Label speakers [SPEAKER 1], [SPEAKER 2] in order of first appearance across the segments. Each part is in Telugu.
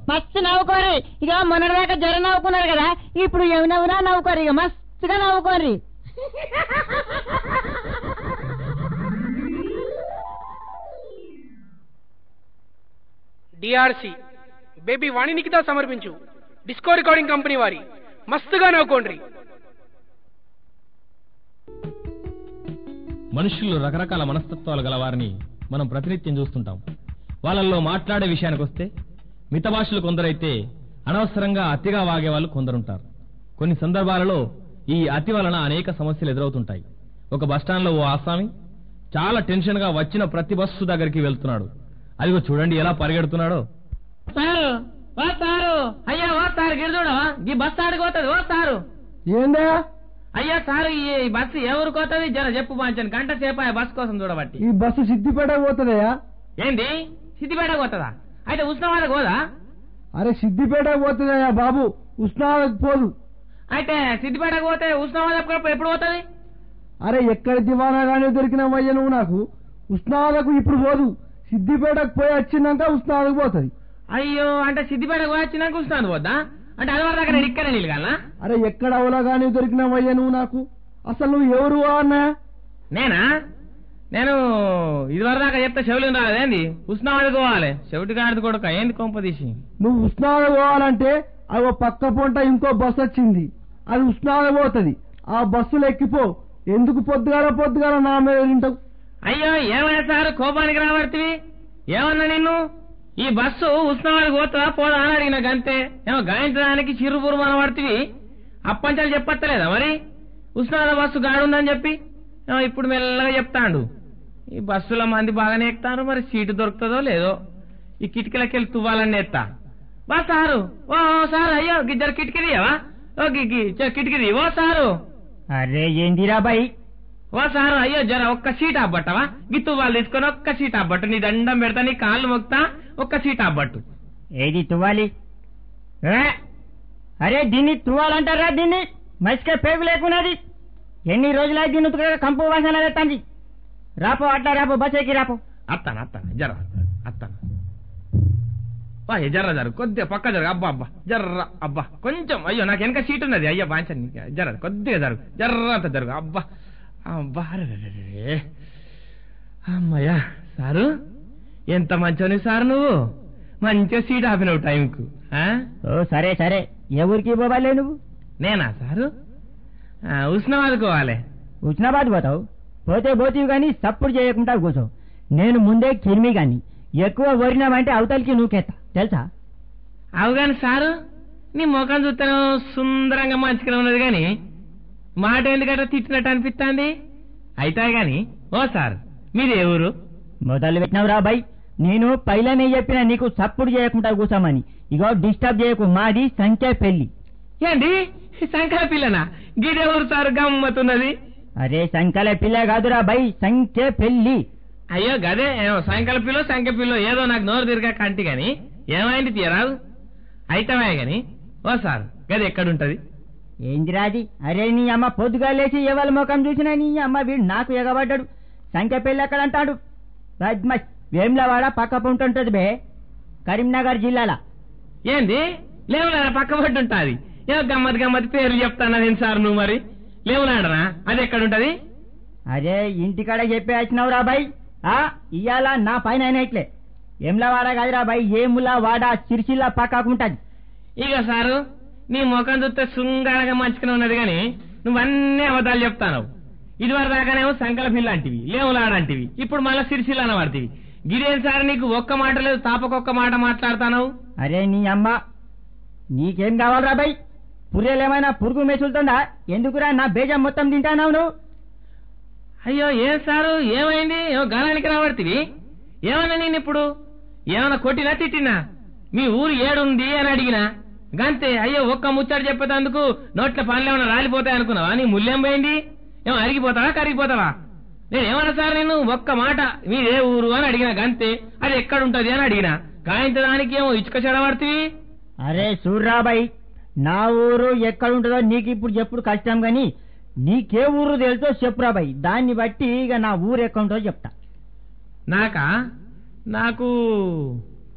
[SPEAKER 1] మస్తు నవ్వుకోరి ఇక మొన్నటిదాకా జ్వరం నవ్వుకున్నారు కదా ఇప్పుడు ఏమి నవ్వునా నవ్వుకోరు ఇక మస్తుగా నవ్వుకోరి
[SPEAKER 2] డిఆర్సి బేబీ వాణినికితా సమర్పించు డిస్కో రికార్డింగ్ కంపెనీ వారి మస్తుగా నవ్వుకోండ్రి
[SPEAKER 3] మనుషుల్లో రకరకాల మనస్తత్వాలు గలవారిని మనం ప్రతినిత్యం చూస్తుంటాం వాళ్ళల్లో మాట్లాడే విషయానికి వస్తే మిత భాషలు కొందరైతే అనవసరంగా అతిగా వాగే వాళ్ళు కొందరుంటారు కొన్ని సందర్భాలలో ఈ అతి వలన అనేక సమస్యలు ఎదురవుతుంటాయి ఒక బస్టాండ్లో ఓ ఆసామి చాలా టెన్షన్ గా వచ్చిన ప్రతి బస్సు దగ్గరికి వెళ్తున్నాడు అదిగో చూడండి ఎలా పరిగెడుతున్నాడో
[SPEAKER 1] సారు ఓ సారు అయ్యా ఓ సారు గిరిజుడు ఈ బస్సు ఆడిపోతుంది ఓ సారు
[SPEAKER 4] ఏందా
[SPEAKER 1] అయ్యా సారు ఈ బస్సు ఎవరు కోతది జర చెప్పు పంచాను గంట సేపు ఆ బస్సు కోసం చూడబట్టి
[SPEAKER 4] ఈ బస్సు సిద్దిపేట పోతుందయ్యా
[SPEAKER 1] ఏంది సిద్దిపేట పోతుందా అయితే ఉస్మానాబాద్ పోదా
[SPEAKER 4] అరే సిద్దిపేట పోతుందయ్యా బాబు ఉస్నాలకు పోదు
[SPEAKER 1] అయితే సిద్దిపేటకు పోతే ఉస్మానాబాద్ ఎప్పుడు ఎప్పుడు పోతుంది
[SPEAKER 4] అరే ఎక్కడ దివానా కానీ దొరికినవయ్యా నువ్వు నాకు ఉస్నాలకు ఇప్పుడు పోదు సిద్దిపేటకు పోయి వచ్చినాక ఉస్నాలకు పోతుంది
[SPEAKER 1] అయ్యో అంటే సిద్దిపేటకు పోయి వచ్చినాక ఉస్మానాబాద్ పోద్దా అంటే అలవారు దగ్గర ఇక్కడే నిలగాలనా
[SPEAKER 4] అరే ఎక్కడ అవలా కానీ దొరికినవయ్యా నువ్వు నాకు అసలు నువ్వు ఎవరు అన్నా
[SPEAKER 1] నేనా నేను ఇదివరకు దాకా చెప్తే చెవులు రాలేదేంది ఉస్మానాబాద్ పోవాలి చెవిటి కాడది కొడుక ఏంది కొంప తీసి
[SPEAKER 4] నువ్వు ఉస్నాలకు పోవాలంటే అవి పక్క పొంట ఇంకో బస్సు వచ్చింది అది ఉస్నాలకు పోతుంది ఆ బస్సులు ఎక్కిపో ఎందుకు పొద్దుగాల పొద్దుగాల నా మీద తింటావు
[SPEAKER 1] అయ్యో ఏమైనా సార్ కోపానికి రాబడుతుంది ఏమన్నా నిన్ను ఈ బస్సు ఉస్మానాబాద్ పోతుందా పోదా అని అడిగిన గంతే ఏమో గాయించడానికి చిరుపురు మనబడుతుంది అప్పంచాలు చెప్పత్తలేదా మరి ఉస్మానాబాద్ బస్సు గాడుందని చెప్పి ఏమో ఇప్పుడు మెల్లగా చెప్తాండు ఈ బస్సులో మంది బాగానే ఎక్కుతారు మరి సీటు దొరుకుతుందో లేదో ఈ కిటికీలకి వెళ్ళి తువ్వాలని ఎత్తా బా సారు ఓ ఓ సారు అయ్యో గిద్దరు కిటికీదియవా ఓ గి గి చ కిటికీది ఓ సారు
[SPEAKER 5] అరే ఏందిరా బాయ్
[SPEAKER 1] ఓ సారు అయ్యో జర ఒక్క సీట్ అబ్బట్టవా గిత్తు వాళ్ళు తీసుకొని ఒక్క సీట్ అబ్బట్టు నీ దండం పెడతా నీ కాళ్ళు మొక్తా ఒక్క సీట్ అబ్బట్టు
[SPEAKER 5] ఏది తువ్వాలి ఏ? అరే దీన్ని తువ్వాలంటారా దీన్ని మసికే పేగు లేకున్నది ఎన్ని రోజులై దీన్ని ఉతుకగా కంపు వాసన ఎత్తాంది రాపో అట్లా రాపో బస్ ఎక్కి రాపో
[SPEAKER 1] అత్తాను అత్తాను జర అత్తాను వా ఏ జర్ర జర కొద్దిగా పక్క జరగ అబ్బా అబ్బా జర్ర అబ్బా కొంచెం అయ్యో నాకు వెనక సీట్ ఉన్నది అయ్యో బాంచండి జర కొద్దిగా జరుగు జర్ర అంత జరుగు అబ్బా అబ్బా అరెరెరెరె. అమ్మయ్యా సారు ఎంత మంచోని సార్ నువ్వు మంచిగా సీట్ ఆపినావు టైంకు ఆ?
[SPEAKER 5] ఓ సరే సరే ఎవరికి పోవాలే నువ్వు
[SPEAKER 1] నేనా సారు ఆ, ఉస్మానాబాద్ పోవాలి
[SPEAKER 5] హుస్నాబాద్ పోతావు పోతే పోతీవి గాని సప్పుడు చేయకుండా కూర్చో నేను ముందే కిరిమి గాని ఎక్కువ ఓరినావంటే అవతలికి నూకెత్తా తెలుసా
[SPEAKER 1] అవుగాని సారు నీ ముఖం చూస్తాను సుందరంగా మంచిగా ఉన్నది గాని మాట ఎందుకంటే తిట్టినట్టు అనిపిస్తుంది అయితే గాని ఓ సార్ మీది ఏ ఊరు
[SPEAKER 5] మొదలు పెట్టినవురా బాయ్ నేను పైలనే చెప్పిన నీకు సప్పుడు చేయకుండా కూర్చోమని ఇగో డిస్టర్బ్ చేయకు మాది సంఖ్య పెళ్లి
[SPEAKER 1] ఏంటి శంకర పిల్లనా గిదే ఊరు సార్ గమ్మతున్నది
[SPEAKER 5] అరే సంకల పిల్ల కాదురా బై సంఖ్య పెళ్లి
[SPEAKER 1] అయ్యో గదే ఏమో సంకల పిల్లో సంఖ్య పిల్లో ఏదో నాకు నోరు తిరగా కంటి గాని ఏమైంది తీయరాదు అయితమే గాని ఓ సార్ గది ఎక్కడుంటది
[SPEAKER 5] ఏందిరాది అరే నీ అమ్మ పొద్దుగా లేచి ఎవరి ముఖం చూసినా నీ అమ్మ వీడు నాకు ఎగబడ్డాడు సంఖ్య పెళ్లి ఎక్కడ అంటాడు బద్మాష్. వేములవాడ పక్క పుంటుంటది బే కరీంనగర్ జిల్లాల
[SPEAKER 1] ఏంది లేవులాడ పక్క పట్టు ఉంటాది ఏదో గమ్మత్ గమ్మత్ పేర్లు చెప్తానా నేను సార్ నువ్వు మరి లేవులాడనా అది ఎక్కడుంటది
[SPEAKER 5] అరే ఇంటికాడ చెప్పి వచ్చినావురా బై ఆ ఇయ్యాల నా పైన అయినట్లే ఏమ్లవాడ కాదురా బై ఏములా వాడ సిరిసిల్ల పక్కకుంటది
[SPEAKER 1] ఇక సారు నీ ముఖం చూస్తే శృంగారంగా మంచిగానే ఉన్నది గాని నువ్వన్నీ అబద్ధాలు చెప్తాను ఇదివరకు దాకానేమో సంకల పిల్ల అంటివి లేవులాడంటివి ఇప్పుడు మళ్ళా సిరిసిల్ల అనబడితివి గిదేం సార్ నీకు ఒక్క మాట లేదు తాపకొక్క మాట మాట్లాడతాను
[SPEAKER 5] అరే నీ అమ్మ నీకేం కావాలరా బై పుర్రెలేమైనా పురుగు మెసులుతుందా ఎందుకురా నా బేజం మొత్తం తింటానావు నువ్వు
[SPEAKER 1] అయ్యో ఏం సారు ఏమైంది ఏమో గాలానికి రాబడితివి ఏమన్నా నేను ఇప్పుడు ఏమన్నా కొట్టినా తిట్టినా మీ ఊరు ఏడుంది అని అడిగినా గంతే అయ్యో ఒక్క ముచ్చట చెప్పేటందుకు నోట్ల పనులు ఏమైనా రాలిపోతాయి అనుకున్నావా నీ ముల్లేం పోయింది ఏమో అరిగిపోతావా కరిగిపోతావా నేను ఏమన్నా సార్ నేను ఒక్క మాట మీదే ఊరు అని అడిగినా గంతే అది ఎక్కడుంటది అని అడిగినా కాయించడానికి ఏమో ఇటుక చెడబడుతుంది
[SPEAKER 5] అరే చూర్రా బై నా ఊరు ఎక్కడుంటుందో నీకు ఇప్పుడు చెప్పుడు కష్టం గాని నీకే ఊరు తెలుసో చెప్పురా బై దాన్ని బట్టి ఇక నా ఊరు ఎక్కడుంటుందో చెప్తా
[SPEAKER 1] నాకా నాకు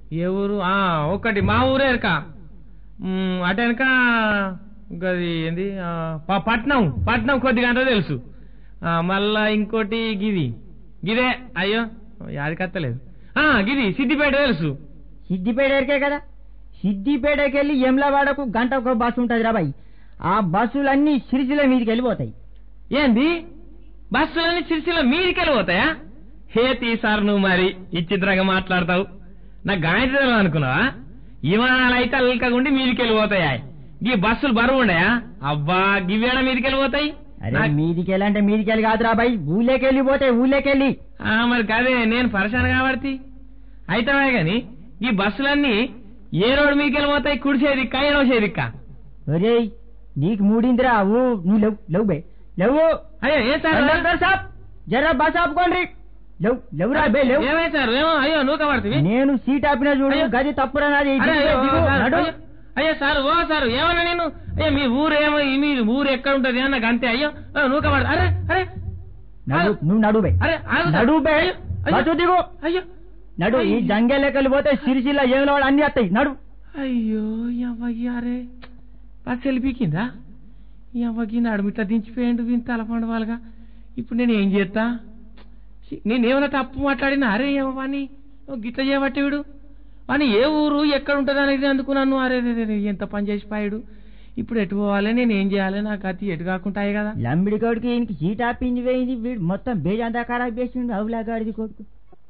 [SPEAKER 1] ఏ ఊరు ఆ, ఒకటి మా ఊరే ఎరక అటు వెనక గది ఏంది ఆ, ప- పట్నం పట్నం కొద్ది గంట తెలుసు ఆ, మళ్ళా ఇంకోటి గిది గిదే అయ్యో యాది కత్తలేదు ఆ, గిది సిద్దిపేట తెలుసు
[SPEAKER 5] సిద్దిపేట ఎరికే కదా సిద్దిపేటకి వెళ్ళి ఎమ్లవాడకు గంట ఒక బస్సు ఉంటుంది రాబాయి ఆ బస్సులన్నీ సిరిసిల మీదకి వెళ్ళిపోతాయి
[SPEAKER 1] ఏంది బస్సులన్నీ సిరిసిల్ల మీదికెళ్ళి పోతాయా హే తీసారు నువ్వు మరి ఇచ్చిత్రంగా మాట్లాడతావు నాకు గాయత్రి అనుకున్నావా విమానాలు అయితే అల్కగుండి మీదికెళ్ళి పోతాయా ఈ బస్సులు బరువు ఉండయా అబ్బా గివేడ మీదికెళ్ళి పోతాయి
[SPEAKER 5] అరే
[SPEAKER 1] నాకు-
[SPEAKER 5] మీదికి వెళ్ళంటే మీదికి వెళ్ళి కాదు రాబాయి ఊళ్ళోకి వెళ్ళిపోతాయి ఊళ్ళోకి వెళ్ళి
[SPEAKER 1] ఆ, మరి కాదే నేను పరేషాన్ కాబట్టి అయితమే గాని ఈ బస్సులన్నీ ఏ రోడ్డు మీదకి వెళ్ళిపోతాయి కుడిసేది ఎడవ చేదిక్క
[SPEAKER 5] ఒరే నీకు మూడిందిరా ఊ నువ్వు లేవు లేవు బే లేవు
[SPEAKER 1] అయ్యో ఏ సార్
[SPEAKER 5] కండక్టర్ సాబ్ జర బస్ ఆపుకోండి లేవు లేవురా బే లేవు
[SPEAKER 1] ఏమై సార్ ఏమో అయ్యో నూక పడుతుంది
[SPEAKER 5] నేను సీట్ ఆపిన చూడు
[SPEAKER 1] అయ్యో.
[SPEAKER 5] గది తప్పురా నాది
[SPEAKER 1] అరే,
[SPEAKER 5] దిగు,
[SPEAKER 1] అయ్యో,
[SPEAKER 5] దిగు,
[SPEAKER 1] సార్,
[SPEAKER 5] నడు.
[SPEAKER 1] అయ్యో, అయ్యో సార్ ఓ సార్ ఏమన్నా నేను అయ్యో మీ ఊరు ఏమో ఈ మీ ఊరు ఎక్కడ ఉంటది అన్నకు అంతే అయ్యో ఆ, నూక పడ అరే అరే
[SPEAKER 5] నడు నువ్వు నడు బే
[SPEAKER 1] అరే ఆగు సార్.
[SPEAKER 5] నడు బే
[SPEAKER 1] అయ్యో, అయ్యో.
[SPEAKER 5] బస్సు దిగు
[SPEAKER 1] అయ్యో
[SPEAKER 5] నడు ఈ జంగెళ్ళకి వెళ్ళిపోతే సిరిసిల్ల ఏమిలో అన్ని వస్తాయి నడు
[SPEAKER 1] అయ్యో అరే బస్ వెళ్ళిపోయిందా అవ్వకి నడుము ఇట్లా దించిపోయిండు వీని తలపండు వాళ్ళగా ఇప్పుడు నేను ఏం చేస్తా ఛీ, నేనేమైనా తప్పు మాట్లాడినా అరే ఏమో వాని ఓ గిట్ల చేయబట్టి వీడు వాని ఏ ఊరు ఎక్కడ ఉంటుంది అనేది అందుకున్నాను అరే రే, రే, రే, ఎంత పని చేసిపోయాడు ఇప్పుడు ఎటు పోవాలి నేను ఏం చేయాలి నాకు అతి ఎటు కాకుంటాయి కదా
[SPEAKER 5] లంబిడి కొడుకు ఈయనకి సీట్ ఆపింది వేయింది వీడు మొత్తం బేజంతా ఖరాబ్ చేసిండు అవులా గాడిది కొడుకు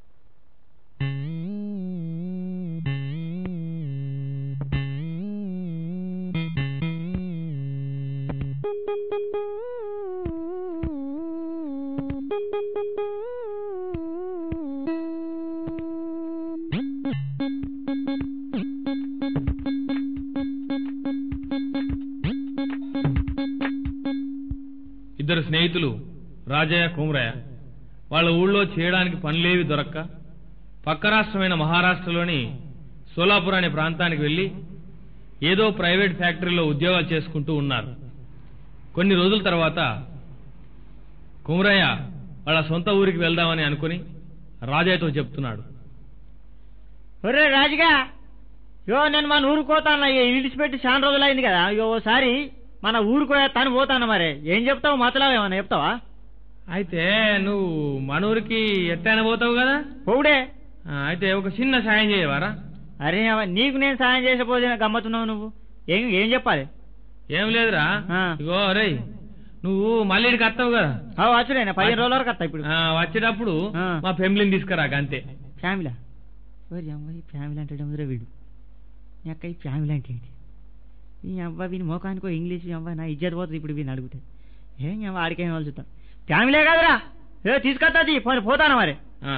[SPEAKER 3] ఇద్దరు స్నేహితులు రాజయ్య కుమరయ్య వాళ్ళ ఊళ్ళో చేయడానికి పనులేవి దొరక్క పక్క రాష్ట్రమైన మహారాష్ట్రలోని సోలాపూర్ అనే ప్రాంతానికి వెళ్లి ఏదో ప్రైవేట్ ఫ్యాక్టరీలో ఉద్యోగాలు చేసుకుంటూ ఉన్నారు కొన్ని రోజుల తర్వాత కుమరయ్య వాళ్ళ సొంత ఊరికి వెళ్దామని అనుకుని రాజయ్యతో చెప్తున్నాడు
[SPEAKER 5] ఒరే రాజుగా యో నేను మన ఊరికి పోతాను విడిచిపెట్టి చాలా రోజులు అయింది కదా అయ్యో ఓసారి మన ఊరికి తను పోతాను మరి ఏం చెప్తావు మతలావు ఏమన్నా చెప్తావా
[SPEAKER 3] అయితే నువ్వు మనూరికి ఎట్టైనా పోతావు కదా
[SPEAKER 5] పోవుడే
[SPEAKER 3] ఆ, అయితే ఒక చిన్న సాయం చేయవారా
[SPEAKER 5] అరే అవ్వ, నీకు నేను సాయం చేసపోతే గమ్మతున్నావు నువ్వు ఏం ఏం చెప్పాలి
[SPEAKER 3] ఏం లేదురా
[SPEAKER 5] ఆ.
[SPEAKER 3] ఇగో రే నువ్వు మళ్ళీ ఇక్కడికి వస్తావు కదా
[SPEAKER 5] అవు వచ్చుడే పదిహేను రోజుల వరకు వస్తా ఇప్పుడు
[SPEAKER 3] ఆ, వచ్చేటప్పుడు
[SPEAKER 5] ఆ.
[SPEAKER 3] మా ఫ్యామిలీని తీసుకురాక అంతే
[SPEAKER 5] ఫ్యామిలీ ఓరి అమ్మ ఈ ఫ్యామిలీ అంటే ముందర వీడు నీ అక్క ఈ ఫ్యామిలీ అంటే ఏంటి ఈ అవ్వ వీని మోకానికో ఇంగ్లీష్ ఈ అవ్వ నా ఇజ్జత్ పోతుంది ఇప్పుడు వీని అడుగుతాయి ఏం అవ్వ ఆడికేం వాళ్ళు చూద్దాం ఫ్యామిలీ కాదురా ఏ తీసుకొస్తుంది పోనీ పోతాను మరి
[SPEAKER 3] ఆ.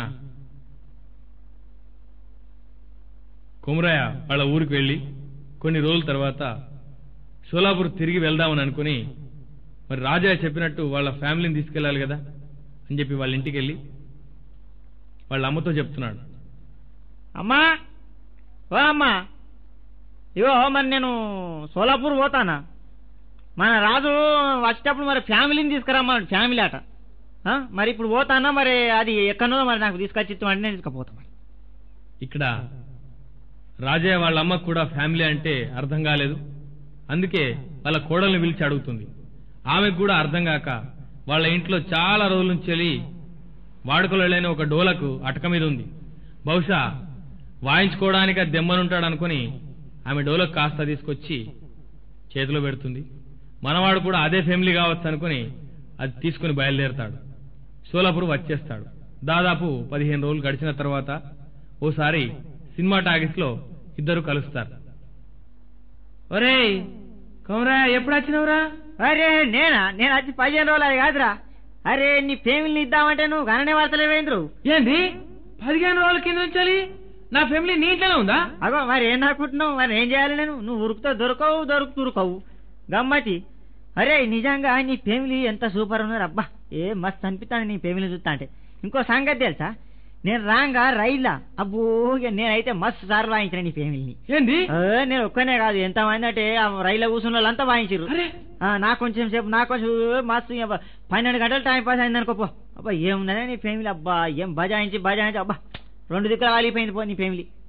[SPEAKER 3] కుమరయ్య వాళ్ళ ఊరికి వెళ్ళి కొన్ని రోజుల తర్వాత షోలాపూర్ తిరిగి వెళ్దామని అనుకుని మరి రాజయ్య చెప్పినట్టు వాళ్ళ ఫ్యామిలీని తీసుకెళ్ళాలి కదా అని చెప్పి వాళ్ళ ఇంటికి వెళ్ళి వాళ్ళ అమ్మతో చెప్తున్నాడు
[SPEAKER 5] అమ్మా ఓ అమ్మా ఇగో మరి నేను సోలాపూర్ పోతానా మన రాజు వచ్చేటప్పుడు మరి ఫ్యామిలీని తీసుకురమ్మన్నాడు ఫ్యామిలీ అట ఆ? మరి ఇప్పుడు పోతానా మరి అది ఎక్కడో మరి నాకు తీసుకొచ్చి ఇస్తామంటే నేను తీసుకుపోతా మరి
[SPEAKER 3] ఇక్కడ రాజయ్య వాళ్ళ అమ్మకు కూడా ఫ్యామిలీ అంటే అర్థం కాలేదు అందుకే వాళ్ళ కోడల్ని పిలిచి అడుగుతుంది ఆమెకు కూడా అర్థం కాక వాళ్ళ ఇంట్లో చాలా రోజుల నుంచి వెళ్ళి వాడుకలో లేని ఒక డోలకు అటక మీద ఉంది బహుశా వాయించుకోవడానికి అది దెమ్మనుంటాడు అనుకుని ఆమె డోలకు కాస్త తీసుకొచ్చి చేతిలో పెడుతుంది మనవాడు కూడా అదే ఫ్యామిలీ కావచ్చు అనుకుని అది తీసుకుని బయలుదేరతాడు సోలాపూర్ వచ్చేస్తాడు దాదాపు పదిహేను రోజులు గడిచిన తర్వాత ఓసారి సినిమా టాకీస్ లో ఇద్దరు కలుస్తారు
[SPEAKER 1] ఒరేయ్ కౌరా ఎప్పుడు వచ్చినవురా
[SPEAKER 5] అరే నేనా నేను వచ్చి పదిహేను రోజులు అది కాదురా అరే నీ ఫ్యామిలీని ఇద్దామంటే నువ్వు గణనే వార్తలేవేంద్రు
[SPEAKER 1] ఏంది పదిహేను రోజుల కింద నుంచి నా ఫ్యామిలీ నీ ఇంట్లోనే ఉందా
[SPEAKER 5] అగో మరి ఏం అనుకుంటున్నావు మరి ఏం చేయాలి నేను నువ్వు ఉరుకుతో దొరకవు దొరుకు దొరకవు గమ్మతి అరే నిజంగా నీ ఫ్యామిలీ ఎంత సూపర్ ఉన్నారు అబ్బా ఏ మస్తు అనిపిస్తాను నీ ఫ్యామిలీ చూస్తా అంటే ఇంకో సంగతి తెలుసా నేను రాంగా రైల్లా అబ్బో ఇక నేనైతే మస్తు సార్లు వాయించిన నీ ఫ్యామిలీని
[SPEAKER 1] ఏంది
[SPEAKER 5] ఏ, నేను ఒక్కనే కాదు ఎంతమంది అంటే ఆ రైల్లో కూర్చున్న వాళ్ళంతా వాయించారు
[SPEAKER 1] అరే
[SPEAKER 5] నాకు కొంచెం సేపు నాకు కొంచెం మస్తు ఇక పన్నెండు గంటలు టైం పాస్ అయింది అనుకో పో. అబ్బా ఏమున్నదే నీ ఫ్యామిలీ అబ్బా ఏం బజాయించి బజాయించి అబ్బా రెండు దిక్కులు వాలిపోయింది పో నీ ఫ్యామిలీ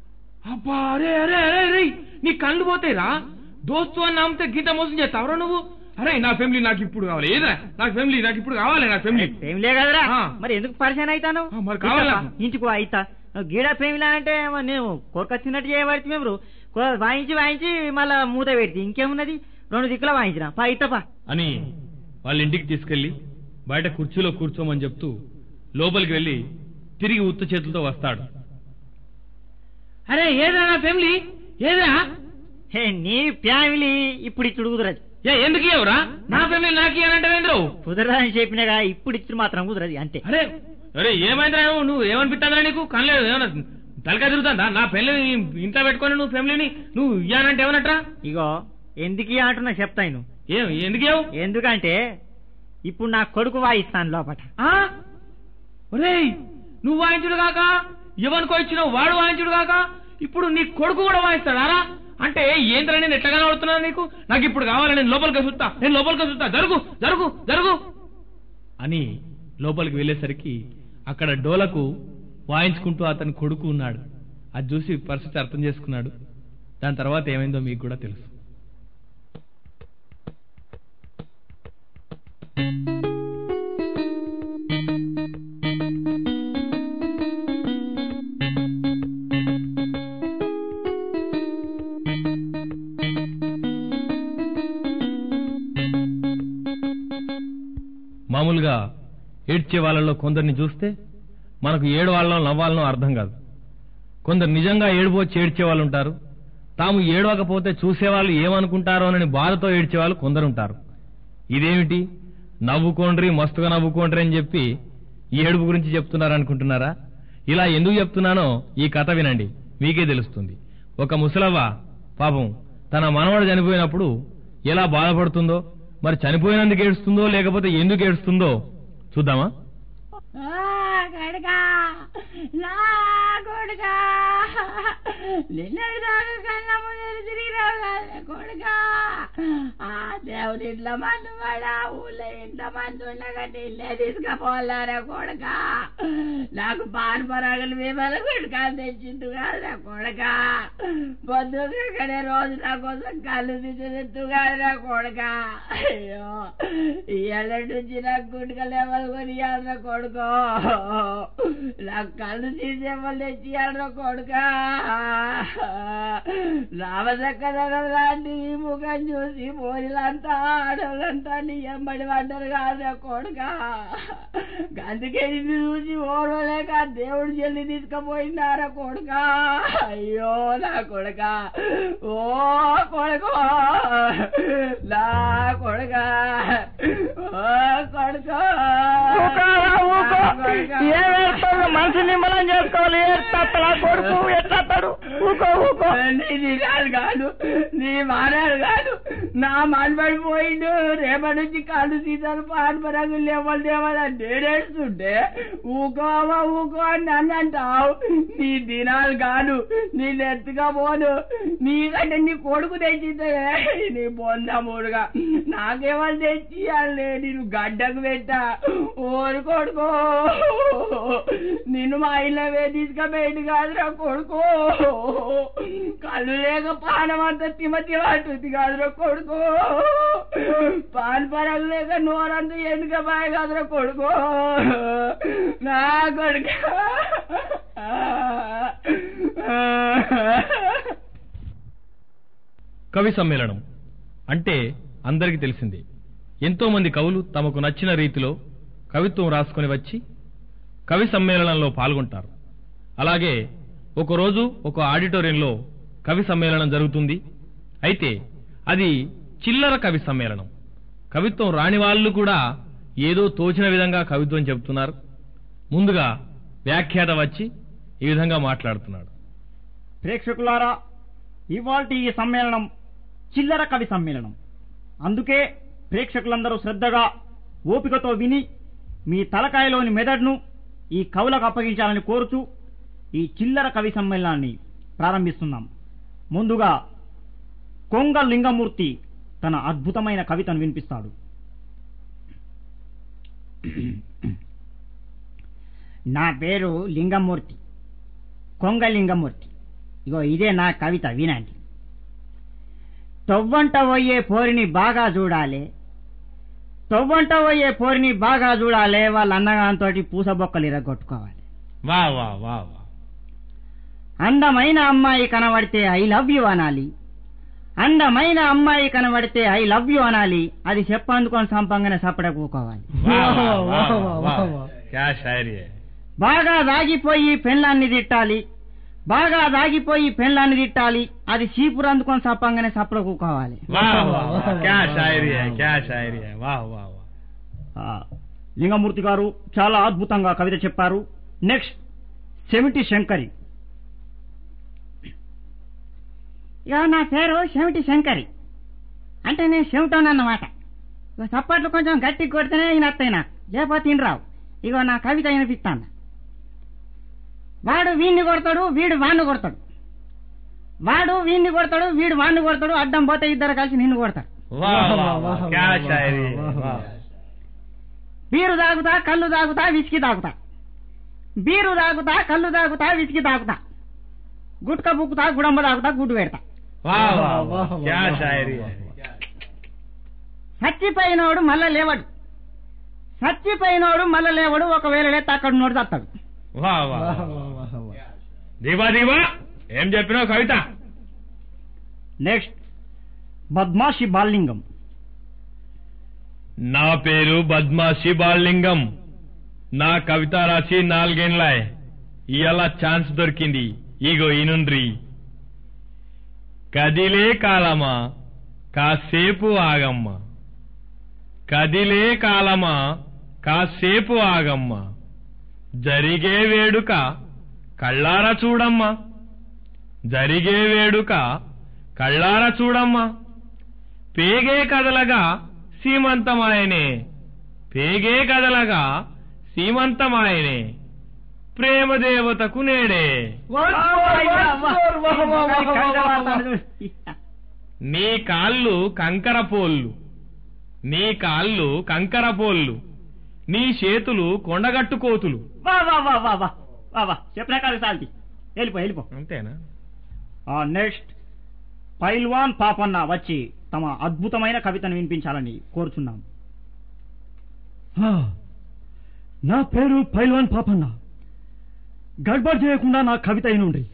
[SPEAKER 1] అబ్బా అరే అరే అరే అరే నీ కళ్ళు పోతాయిరా దోస్తు అని నమ్మితే గీత మోసం చేస్తావురా నువ్వు అరే నా ఫ్యామిలీ నాకు ఇప్పుడు కావాలి ఏదిరా నా ఫ్యామిలీ నాకు ఇప్పుడు కావాలి నా ఫ్యామిలీ
[SPEAKER 5] ప్రేమిలే కదరా
[SPEAKER 1] ఆ.
[SPEAKER 5] మరి ఎందుకు పరిచయం అవుతాను
[SPEAKER 1] ఆ, మరి కావాలా?
[SPEAKER 5] ఇంటికి అయితా గీడ ప్రేమిలా అంటే మరి నేను కొరకొచ్చినట్టు చేయబడితే మేము కొ- వాయించి వాయించి మళ్ళా మూత పెడితే ఇంకేమున్నది రెండు దిక్కుల వాయించిన పా ఇత్తపా
[SPEAKER 3] అని వాళ్ళ ఇంటికి తీసుకెళ్లి బయట కుర్చీలో కూర్చోమని చెప్తూ లోపలికి వెళ్ళి తిరిగి ఉత్త చేతులతో వస్తాడు
[SPEAKER 1] అరే ఏదిరా నా ఫ్యామిలీ ఏదిరా
[SPEAKER 5] హే నీ ఫ్యామిలీ ఇప్పుడు ఇచ్చుడు కుదరదు
[SPEAKER 1] ఏ ఎందుకు ఇవ్వరా నా ఫ్యామిలీ నాకు ఇవ్వనంటే ఏంద్రు
[SPEAKER 5] కుదరదని చెప్పినగా ఇప్పుడు ఇచ్చుడు మాత్రం కుదరదు అంతే
[SPEAKER 1] అరే అరే ఏమైందిరా నువ్వు నువ్వు ఏమనిపిస్తుందిరా నీకు కనలేదు ఏమన్నా తలకాయ తిరుగుతుందా నా పెళ్ళి ఇంట్లో పెట్టుకొని నువ్వు ఫ్యామిలీని నువ్వు ఇయ్యానంటే ఏమన్నట్రా
[SPEAKER 5] ఇగో ఎందుకు అంటున్నా చెప్తాను
[SPEAKER 1] ఏం ఎందుకు ఇవ్వవు
[SPEAKER 5] ఎందుకంటే ఇప్పుడు నా కొడుకు వాయిస్తాను లోపట
[SPEAKER 1] ఆ? ఒరేయ్ నువ్వు వాయించుడు కాక ఎవరికో ఇచ్చినావు వాడు వాయించుడు కాక ఇప్పుడు నీ కొడుకు కూడా వాయిస్తాడారా అంటే ఏంద్రా నేను ఎట్లా కనబడుతున్నాను నీకు నాకు ఇప్పుడు కావాలి నేను లోపలికి చూస్తా నేను లోపలికి చూస్తా జరుగు జరుగు జరుగు
[SPEAKER 3] అని లోపలికి వెళ్ళేసరికి అక్కడ డోలకు వాయించుకుంటూ అతని కొడుకు ఉన్నాడు అది చూసి పరిస్థితి అర్థం చేసుకున్నాడు దాని తర్వాత ఏమైందో మీకు కూడా తెలుసు మామూలుగా ఏడ్చే వాళ్ళలో కొందరిని చూస్తే మనకు ఏడు వాళ్ళలో నవ్వాలనో అర్థం కాదు కొందరు నిజంగా ఏడుపోచ్చి ఏడ్చే వాళ్ళు ఉంటారు తాము ఏడవకపోతే చూసేవాళ్ళు ఏమనుకుంటారో అని బాధతో ఏడ్చే వాళ్ళు కొందరు ఉంటారు ఇదేమిటి నవ్వుకోండ్రి మస్తుగా నవ్వుకోండ్రి అని చెప్పి ఈ ఏడుపు గురించి చెప్తున్నారు అనుకుంటున్నారా ఇలా ఎందుకు చెప్తున్నానో ఈ కథ వినండి మీకే తెలుస్తుంది ఒక ముసలవ్వ పాపం తన మనవడు చనిపోయినప్పుడు ఎలా బాధపడుతుందో మరి చనిపోయినందుకు ఏడుస్తుందో లేకపోతే ఎందుకు ఏడుస్తుందో చూద్దామా
[SPEAKER 6] కొడుకా నా కొడుకా నిన్నటి దాకా కళ్ళ ముందు తిరిగిరావు కదా కొడుకా ఆ దేవుడి ఇంట్లో మందు పడా ఊళ్ళో ఇంట్లో మందు ఉండగా నిన్నే తీసుకుపోవాలరా కొడుకా నాకు పాన్ పరాగలు విమల కొడుకా తెచ్చిండు కాదురా కొడుకా పొద్దుకడే రోజు నా కోసం కళ్ళు తీసేది కాదురా కొడుకా అయ్యో ఇవాళ నుంచి నాకు గుడికలు ఎవరు కొనియాలరా కొడుకో నాకు కళ్ళు తీసేవాళ్ళు తెచ్చియాలరా కొడుకా రామచక్కదనం లాంటి ఈ ముఖం చూసి పోలిలంతా ఆడవాళ్ళంతా నీ ఎంబడి పడ్డారు కాదురా కొడుకా అందుకే నిన్ను చూసి ఓర్వలేక దేవుడు చెల్లి తీసుకుపోయినారా కొడుకా అయ్యో నా కొడుకా ఓ కొడుకో నా కొడుకా ఓ కొడుకో
[SPEAKER 5] మనసు నిమ్మలం చేసుకోవాలి ఏడుస్తాడు కొడుకు ఎట్లాడు ఊకో ఊకో
[SPEAKER 6] నీ దినాలు కాదు నీ మానాలు కాదు నా మనబడి పోయిండు రేపటి నుంచి కాళ్ళు సీతాలు పాడుపరంగు లేవాలి దేవాలని నేడేస్తుంటే ఊకోవా ఊకో అని నన్ను అంటావు నీ దినాలు కాదు నీ ఎత్తుగా పోను నీకంటే నీ కొడుకు తెచ్చితే నీ బొంద మూడుగా నాకేమని తెచ్చియాలే నేను గడ్డకు పెట్టా ఓరు కొడుకో నిన్ను మా ఇళ్ళవే తీసుకుపోయింది కాదురా కొడుకో కళ్ళు లేక పానం అంతా తిమ తిమ అంటుంది కాదురా కొడుకో పాన్ పరగ లేక నోరంతా ఎందుక బాయ్ కాదురా కొడుకో నా కొడుక
[SPEAKER 3] కవి సమ్మేళనం అంటే అందరికీ తెలిసిందే ఎంతో మంది కవులు తమకు నచ్చిన రీతిలో కవిత్వం రాసుకొని వచ్చి కవి సమ్మేళనంలో పాల్గొంటారు అలాగే ఒకరోజు ఒక ఆడిటోరియంలో కవి సమ్మేళనం జరుగుతుంది అయితే అది చిల్లర కవి సమ్మేళనం కవిత్వం రాని వాళ్ళు కూడా ఏదో తోచిన విధంగా కవిత్వం చెబుతున్నారు ముందుగా వ్యాఖ్యాత వచ్చి ఈ విధంగా మాట్లాడుతున్నాడు
[SPEAKER 5] ప్రేక్షకులారా ఇవాల్టి ఈ సమ్మేళనం చిల్లర కవి సమ్మేళనం అందుకే ప్రేక్షకులందరూ శ్రద్ధగా ఓపికతో విని మీ తలకాయలోని మెదడును ఈ కవులకు అప్పగించాలని కోరుతూ ఈ చిల్లర కవి సమ్మేళనాన్ని ప్రారంభిస్తున్నాం ముందుగా కొంగ లింగమూర్తి తన అద్భుతమైన కవితను వినిపిస్తాడు నా పేరు లింగమూర్తి కొంగ లింగమూర్తి ఇగో ఇదే నా కవిత వినండి తొవ్వంట పోయే పోరిని బాగా చూడాలి తొవ్వంట పోయే పోరిని బాగా చూడాలి వాళ్ళ అన్నగాంతో పూసబొక్కలు ఇరగొట్టుకోవాలి
[SPEAKER 3] వా వా వా వా
[SPEAKER 5] అందమైన అమ్మాయి కనబడితే ఐ లవ్ యు అనాలి అందమైన అమ్మాయి కనబడితే ఐ లవ్ యు అనాలి అది చెప్పందుకొని సంపంగానే సపడ కూకోవాలి
[SPEAKER 3] వా వా వా
[SPEAKER 4] వాహ్,
[SPEAKER 3] వా
[SPEAKER 4] వాహ్,
[SPEAKER 3] వా.
[SPEAKER 4] వాహ్.
[SPEAKER 3] క్యా షాయరీ హై.
[SPEAKER 5] బాగా దాగిపోయి పెళ్ళాన్ని తిట్టాలి బాగా దాగిపోయి పెళ్ళాన్ని తిట్టాలి అది చీపురు అందుకొని సప్పంగానే సపడ కూకోవాలి
[SPEAKER 3] వా వా వా. క్యా షాయరీ హై, క్యా షాయరీ హై. వా వా వా
[SPEAKER 5] ఆ, లింగమూర్తి గారు చాలా అద్భుతంగా కవిత చెప్పారు నెక్స్ట్ సెమిటి శంకరి ఇక నా పేరు సెమిటి శంకరి అంటే నేను చెవిటోనన్నమాట ఇక చప్పట్లు కొంచెం గట్టి కొడితేనే ఈయన అత్తయ్య నాకు లేకపోతే ఈయన రావు ఇగో నా కవిత వినిపిస్తాను వాడు వీణ్ణి కొడతాడు వీడు వాణ్ణి కొడతాడు వాడు వీణ్ణి కొడతాడు వీడు వాణ్ణి కొడతాడు అడ్డం పోతే ఇద్దరు కలిసి నిన్ను కొడతారు
[SPEAKER 3] వా వా వా. క్యా షాయరీ హై. వా
[SPEAKER 5] బీరు తాగుతా కళ్ళు తాగుతా విసికి తాగుతా బీరు తాగుతా కళ్ళు తాగుతా విసికి తాగుతా గుట్క బుక్కుతా గుడంబ తాగుతా గుడ్డు పెడతా
[SPEAKER 3] వా వా వా. క్యా షాయరీ హై.
[SPEAKER 5] చచ్చిపోయినోడు మళ్ళా లేవడు చచ్చిపోయినోడు మళ్ళా లేవడు ఒకవేళ లేతే అక్కడ నోడు తస్తాడు
[SPEAKER 3] వా వా
[SPEAKER 4] వాహ్,
[SPEAKER 3] వా.
[SPEAKER 4] వాహ్, వాహ్, వాహ్.
[SPEAKER 3] దీవా దీవా ఏం చెప్పినావు కవిత
[SPEAKER 5] నెక్స్ట్ బద్మాషి బాలింగం
[SPEAKER 3] నా పేరు బద్మాషి బాలింగం నా కవిత రాసి నాలుగేండ్లాయ్ ఇవాళ ఛాన్స్ దొరికింది ఇగో ఇనుండ్రి కదిలే కాలమా కాసేపు ఆగమ్మ కదిలే కాలమా కాసేపు ఆగమ్మ జరిగే వేడుక కళ్ళార చూడమ్మా జరిగే వేడుక కళ్ళార చూడమ్మా పేగే కదలగా సీమంతమాయనే పేగే కదలగా సీమంతమాయనే ప్రేమదేవతకు నేడే
[SPEAKER 4] వాహ్, వాహ్, వాహ్, వాహ్, వాహ్, వాహ్, వాహ్, వాహ్.
[SPEAKER 3] నీ కాళ్ళు కంకర పోళ్ళు నీ కాళ్ళు కంకర పోళ్ళు నీ చేతులు కొండగట్టు కోతులు
[SPEAKER 5] వా వా వా వా వా వా వా చెప్పినా కాదు సాల్తి వెళ్ళిపో వెళ్ళిపో
[SPEAKER 3] అంతేనా
[SPEAKER 5] నెక్స్ట్ పైల్వాన్ పాపన్న వచ్చి తమ అద్భుతమైన కవితను వినిపించాలని కోరుచున్నాం
[SPEAKER 4] ఆ, నా పేరు పైల్వాన్ పాపన్న గడ్బడ్ చేయకుండా నా కవిత అయినుండ్రి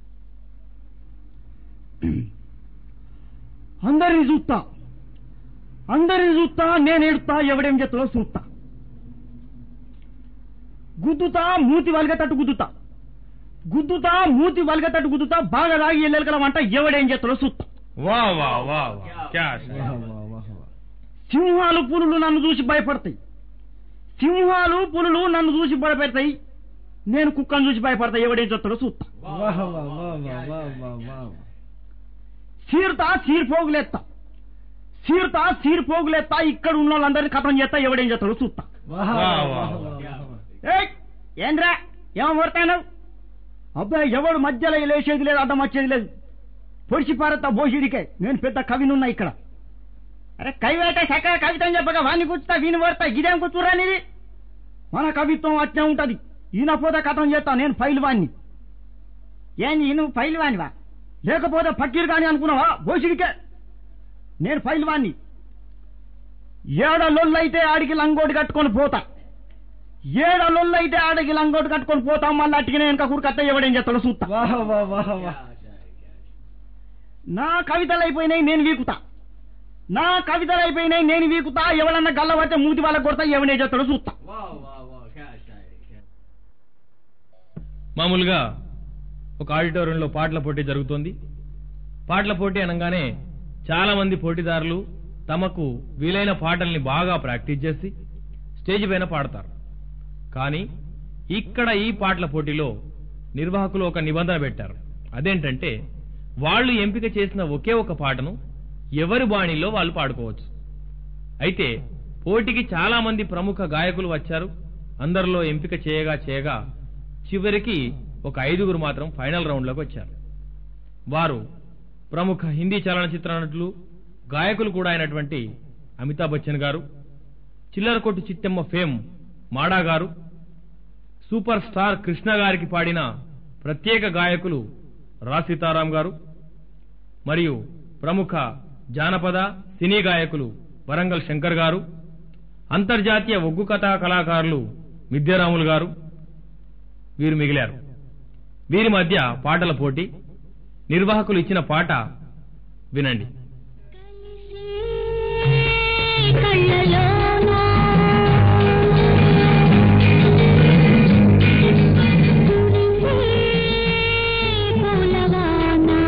[SPEAKER 4] అందరిని చూస్తా అందరిని చూస్తా నేను ఎడుతా ఎవడేం చేస్తాడో చూస్తా గుద్దుతా మూతి వలిగేటట్టు గుద్దుతా గుద్దుతా మూతి వలిగేటట్టు గుద్దుతా బాగా రాగి ఎల్లెలకల వంట ఎవడేం చేస్తాడో చూస్తా
[SPEAKER 3] వా వా వా వా క్యా
[SPEAKER 5] సింహాలు పులులు నన్ను చూసి భయపడతాయి సింహాలు పులులు నన్ను చూసి భయపెడతాయి నేను కుక్కను చూసి భయపడతా ఎవడేం చెప్తాడో చూస్తా చీరుతా చీరిపోగులేస్తా చీరుతా చీరిపోగులేస్తా ఇక్కడ ఉన్న వాళ్ళందరినీ కథం చేస్తా ఎవడేం చేస్తాడో చూస్తా
[SPEAKER 3] వా వా వా
[SPEAKER 5] ఏయ్, ఏంద్రా ఏమో కొడతాను అబ్బాయి ఎవడు మధ్యలో లేచేది లేదు అడ్డం వచ్చేది లేదు పొడిచి పారత్తా బోసిడికే నేను పెద్ద కవినున్నా ఇక్కడ అరే కవివేట సకల కవితం చెప్పగా వాణ్ణి కూర్చుతా వీని పడతా ఇదేం కూర్చురా నీది మన కవిత్వం అట్నే ఉంటది ఈయన పోతే కథం చేస్తా నేను ఫైల్ వాణ్ణి ఏంది నువ్వు ఫైల్ వాణివా లేకపోతే ఫకీర్ కాని అనుకున్నావా బోసిడికే నేను ఫైల్ వాణ్ణి ఏడ లొల్లైతే ఆడికి లంగోటి కట్టుకొని పోతా ఏడ లొల్లైతే ఆడికి లంగోటి కట్టుకొని పోతాం మళ్ళీ అట్టికి నేను ఇంకా కురికత్త ఎవడేం చేస్తాడో చూస్తా నా కవితలు అయిపోయినాయి నేను వీకుతా నా కవితలు అయిపోయినాయి నేను వీకుతా ఎవడన్నా గల్ల పడితే మూతి వాళ్ళకి కొడతా ఎవడే చేస్తాడో చూస్తా
[SPEAKER 3] మామూలుగా ఒక ఆడిటోరియంలో పాటల పోటీ జరుగుతోంది పాటల పోటీ అనగానే చాలా మంది పోటీదారులు తమకు వీలైన పాటల్ని బాగా ప్రాక్టీస్ చేసి స్టేజ్ పైన పాడతారు కానీ ఇక్కడ ఈ పాటల పోటీలో నిర్వాహకులు ఒక నిబంధన పెట్టారు అదేంటంటే వాళ్ళు ఎంపిక చేసిన ఒకే ఒక పాటను ఎవరి బాణిలో వాళ్ళు పాడుకోవచ్చు అయితే పోటీకి చాలా మంది ప్రముఖ గాయకులు వచ్చారు అందరిలో ఎంపిక చేయగా చేయగా చివరికి ఒక ఐదుగురు మాత్రం ఫైనల్ రౌండ్లోకి వచ్చారు వారు ప్రముఖ హిందీ చలనచిత్ర నటులు గాయకులు కూడా అయినటువంటి అమితాబ్ బచ్చన్ గారు చిల్లరకొట్టు చిట్టమ్మ ఫేమ్ మాడా గారు సూపర్ స్టార్ కృష్ణ గారికి పాడిన ప్రత్యేక గాయకులు రా సీతారాం గారు మరియు ప్రముఖ జానపద సినీ గాయకులు వరంగల్ శంకర్ గారు అంతర్జాతీయ ఒగ్గు కథా కళాకారులు విద్యారాములు గారు వీరు మిగిలారు వీరి మధ్య పాటల పోటీ నిర్వాహకులు ఇచ్చిన పాట వినండి
[SPEAKER 7] కళ్ళలోనా పూలవానా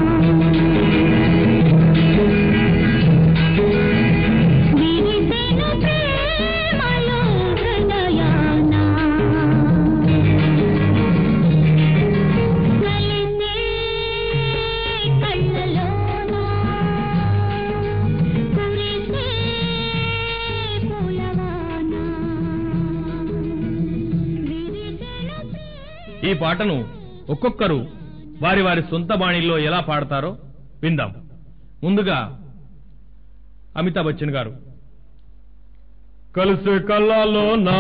[SPEAKER 7] విరిసెను ప్రేమలో హృదయానా కలిసే కళ్ళలోనా కురిసే పూలవానా విరిసెను ప్రేమ
[SPEAKER 3] ఈ పాటను ఒక్కొక్కరు వారి వారి సొంత బాణీల్లో ఎలా పాడతారో విందాం ముందుగా అమితాబ్ బచ్చన్ గారు కలిసే కళ్ళలో నా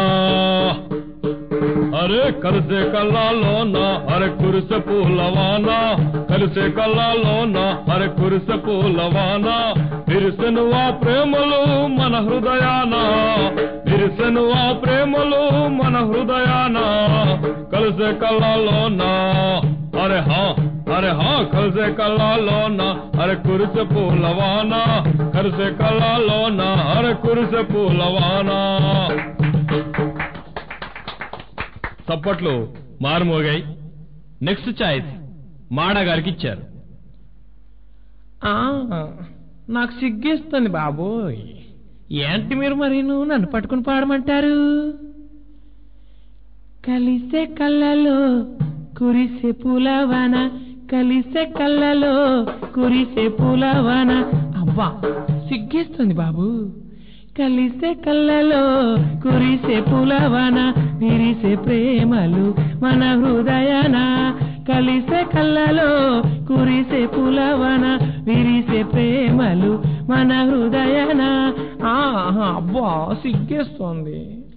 [SPEAKER 3] అరే కలిసే కళ్ళలో నా అరే కురిసె పూలవానా కలిసే కళ్ళలో నా అరే కురిసె పూలవానా విరిసెను ఆ ప్రేమలు మన హృదయాన విరిసెను ఆ ప్రేమలు మన హృదయాన కలిసే కళ్ళలో నా అరే హా అరే హా కలిసే కళ్ళలో నా అరే కురిసె పూలవానా కలిసే కళ్ళలో నా అరే కురిసె పూలవానా చప్పట్లు మారుమోగాయి నెక్స్ట్ చాయిస్ మాడా గారికి ఇచ్చారు
[SPEAKER 1] ఆ, నాకు సిగ్గేస్తుంది బాబోయ్ ఏంటి మీరు మరి నన్ను పట్టుకుని పాడమంటారు కలిసే కళ్ళలో కురిసే పూలవాన కలిసే కళ్ళలో కురిసే పూలవాన అబ్బా సిగ్గేస్తుంది బాబు కలిసే కళ్ళలో కురిసే పూలవాన విరిసే ప్రేమలు మన హృదయాన కలిసే కళ్ళలో కురిసే పూలవాన విరిసే ప్రేమలు మన హృదయాన ఆ, అబ్బా సిగ్గేస్తోంది